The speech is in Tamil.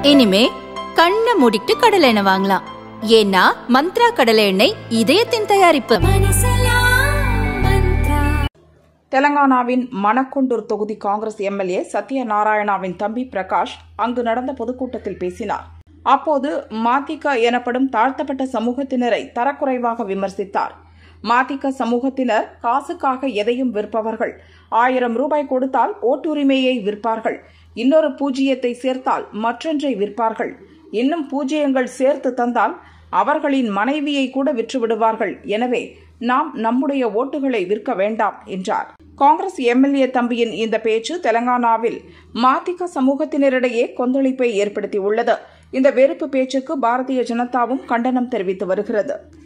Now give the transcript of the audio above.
இனிமே கண்ணை மூடிட்டு கடலை எண்ணெய் வாங்கலாம் ஏன்னா மந்த்ரா கடலை எண்ணெய் இதயத்தின் தயாரிப்பு தெலங்கானாவின் மணக்கொண்டூர் தொகுதி காங்கிரஸ் எம்எல்ஏ சத்யநாராயணாவின் தம்பி பிரகாஷ் அங்கு நடந்த பொதுக்கூட்டத்தில் பேசினார் அப்போது மாதிக எனப்படும் தாழ்த்தப்பட்ட சமூகத்தினரை தரக்குறைவாக விமர்சித்தார் மாதிக சமூகத்தினர் காசுக்காக எதையும் விற்பவர்கள் ஆயிரம் ரூபாய் கொடுத்தால் ஓட்டுரிமையை விற்பார்கள் இன்னொரு பூஜ்ஜியத்தை சேர்த்தால் மற்றொன்றை விற்பார்கள் இன்னும் பூஜ்ஜியங்கள் சேர்த்து தந்தால் அவர்களின் மனைவியை கூட விற்று விடுவார்கள் எனவே நாம் நம்முடைய ஓட்டுகளை விற்க வேண்டாம் என்றார் காங்கிரஸ் எம்எல்ஏ தம்பியின் இந்த பேச்சு தெலங்கானாவில் மாதிக சமூகத்தினரிடையே கொந்தளிப்பை ஏற்படுத்தியுள்ளது இந்த வெறுப்பு பேச்சுக்கு பாரதிய ஜனதாவும் கண்டனம் தெரிவித்து வருகிறது